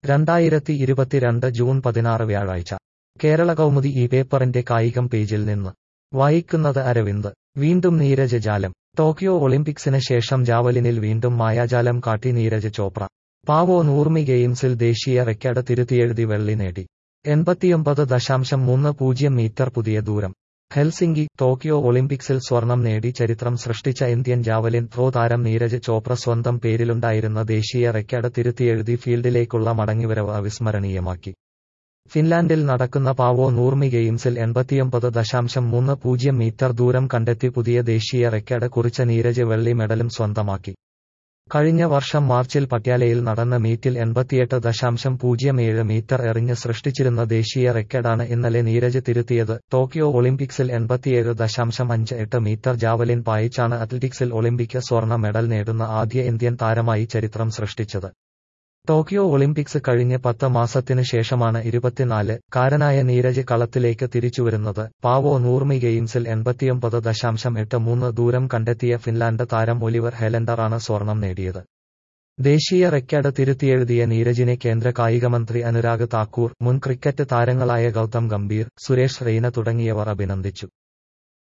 രണ്ടായിരത്തി ഇരുപത്തിരണ്ട് ജൂൺ പതിനാറ് വ്യാഴാഴ്ച കേരള കൗമുദി ഈ പേപ്പറിന്റെ കായികം പേജിൽ നിന്ന് വായിക്കുന്നത് അരവിന്ദ് വീണ്ടും നീരജ് ജാലം ടോക്കിയോ ഒളിമ്പിക്സിന് ശേഷം ജാവലിനിൽ വീണ്ടും മായാജാലം കാട്ടി നീരജ് ചോപ്ര പാവോ നൂർമി ഗെയിംസിൽ ദേശീയ റെക്കോർഡ് തിരുത്തിയെഴുതി വെള്ളി നേടി എൺപത്തിയൊമ്പത് ദശാംശം മൂന്ന് പൂജ്യം മീറ്റർ പുതിയ ദൂരം ഹെൽസിംഗി ടോക്കിയോ ഒളിമ്പിക്സിൽ സ്വർണം നേടി ചരിത്രം സൃഷ്ടിച്ച ഇന്ത്യൻ ജാവലിൻ ത്രോ താരം നീരജ് ചോപ്ര സ്വന്തം പേരിലുണ്ടായിരുന്ന ദേശീയ റെക്കോർഡ് തിരുത്തിയെഴുതി ഫീൽഡിലേക്കുള്ള മടങ്ങിവരവ് അവിസ്മരണീയമാക്കി ഫിൻലാൻഡിൽ നടക്കുന്ന പാവോ നൂർമി ഗെയിംസിൽ എൺപത്തിയൊമ്പത് ദശാംശം മൂന്ന് പൂജ്യം മീറ്റർ ദൂരം കണ്ടെത്തി പുതിയ ദേശീയ റെക്കോർഡ് കുറിച്ച നീരജ് വെള്ളി മെഡലും സ്വന്തമാക്കി കഴിഞ്ഞ വർഷം മാർച്ചിൽ പട്യാലയിൽ നടന്ന മീറ്റിൽ എൺപത്തിയെട്ട് ദശാംശം പൂജ്യം ഏഴ് മീറ്റർ എറിഞ്ഞ് സൃഷ്ടിച്ചിരുന്ന ദേശീയ റെക്കോർഡാണ് ഇന്നലെ നീരജ് തിരുത്തിയത് ടോക്കിയോ ഒളിമ്പിക്സിൽ എൺപത്തിയേഴ് ദശാംശം അഞ്ച് എട്ട് മീറ്റർ ജാവലിൻ പായിച്ചാണ് അത്ലറ്റിക്സിൽ ഒളിമ്പിക് സ്വർണ്ണ മെഡൽ നേടുന്ന ആദ്യ ഇന്ത്യൻ താരമായി ചരിത്രം സൃഷ്ടിച്ചത് ടോക്കിയോ ഒളിമ്പിക്സ് കഴിഞ്ഞ് പത്ത് മാസത്തിനു ശേഷമാണ് ഇരുപത്തിനാല് കാരനായ നീരജ് കളത്തിലേക്ക് തിരിച്ചുവരുന്നത് പാവോ നൂർമി ഗെയിംസിൽ എൺപത്തിയൊമ്പത് ദശാംശം എട്ട് മൂന്ന് ദൂരം കണ്ടെത്തിയ ഫിൻലാൻഡ് താരം ഒലിവർ ഹെലൻഡറാണ് സ്വർണം നേടിയത് ദേശീയ റെക്കോർഡ് തിരുത്തിയെഴുതിയ നീരജിനെ കേന്ദ്ര കായികമന്ത്രി അനുരാഗ് താക്കൂർ മുൻ ക്രിക്കറ്റ് താരങ്ങളായ ഗൗതം ഗംഭീർ സുരേഷ് റെയ്ന തുടങ്ങിയവർ അഭിനന്ദിച്ചു